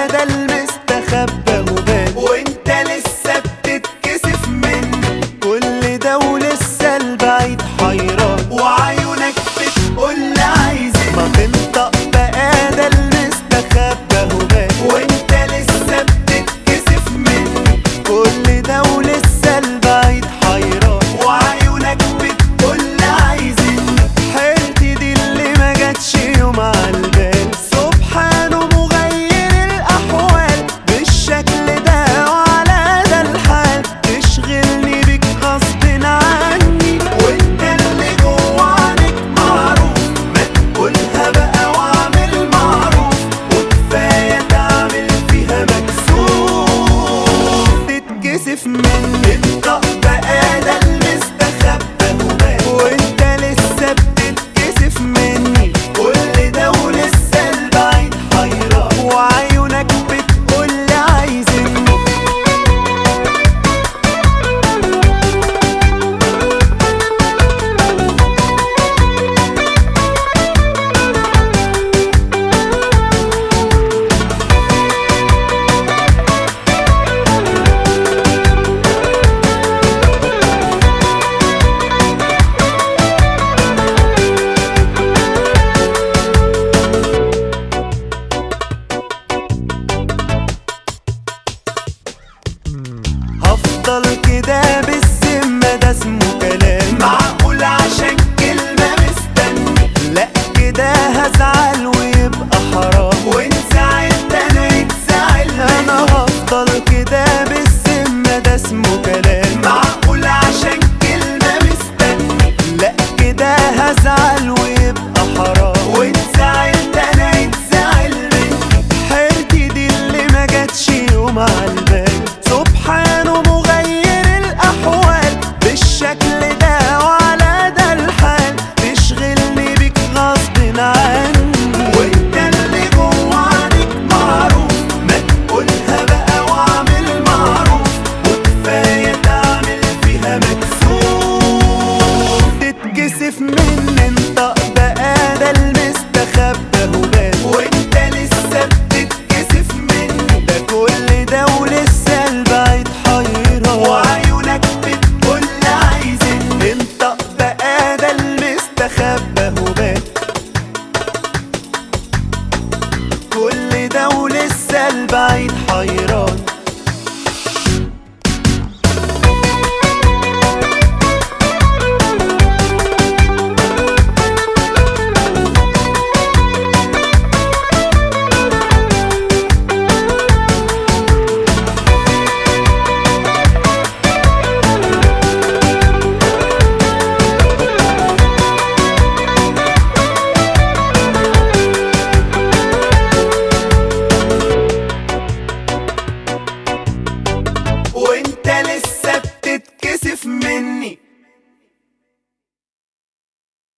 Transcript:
ده المستخبى وبان وانت لسه بتتكسف مني كل ده ولسه البعيد حيران وعيونك بتقول عايز ما تنطق بقى ده المستخبى وبان وانت لسه بتتكسف مني كل ده ولسه البعيد حيران وعيونك بتقول عايزني حيرتي دي اللي ما جاتش يوم عالبال سبحانه مغير الاحوال بالشكل ده وعلى ده الحال تشغلني بيك غصب عني وانت اللي جوا عنك معروف ما تقولها بقى واعمل معروف وكفايه تعمل فيها مكسوف تتكسف مني انطق بقى ده المستخبى وبان وانت لسه بتتكسف مني كل ده ولسه البعيد حيران وعيونك بتقول عايزني هفضل كده بالذمة ده اسمه